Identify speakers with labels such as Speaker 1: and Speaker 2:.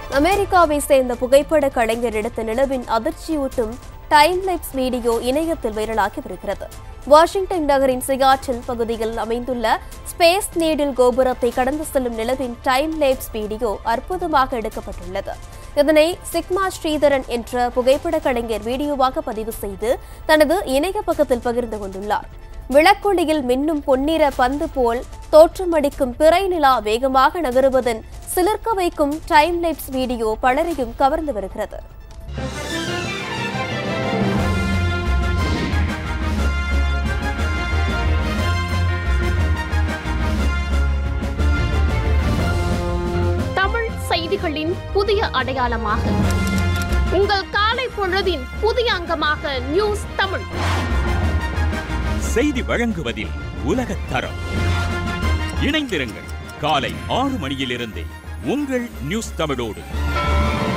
Speaker 1: அமெரிக்காவை சேர்ந்த புகைப்பட கலைஞர் எடுத்த நிலவின் அதிர்ச்சியூட்டும் டைம் லைப்ஸ் வீடியோ இணையத்தில் வைரலாகி வருகிறது வாஷிங்டன் நகரின் சியாட்டில் பகுதியில் அமைந்துள்ள ஸ்பேஸ் நீடில் கோபுரத்தை கடந்து செல்லும் நிலவின் டைம் லேப்ஸ் வீடியோ அற்புதமாக எடுக்கப்பட்டுள்ளது இதனை சிக்மா ஸ்ரீதரன் என்ற புகைப்பட கலைஞர் வீடியோவாக பதிவு செய்து தனது இணைய பக்கத்தில் பகிர்ந்து கொண்டுள்ளார் விளக்கொளியில் மின்னும் பொன்னிற பந்து போல் தோற்றமடிக்கும் பிறை நிலா வேகமாக நகருவதன் சிலிர்க்க வைக்கும் டைம் லைப்ஸ் வீடியோ பலரையும் கவர்ந்து வருகிறது
Speaker 2: தமிழ் செய்திகளின் புதிய அடையாளமாக உங்கள் காலை பொழுதின் புதிய அங்கமாக நியூஸ் தமிழ்
Speaker 3: செய்தி வழங்குவதில் உலகத் தரம் இணைந்திருங்கள் காலை ஆறு மணியிலிருந்தே உங்கள் நியூஸ் தமிழோடு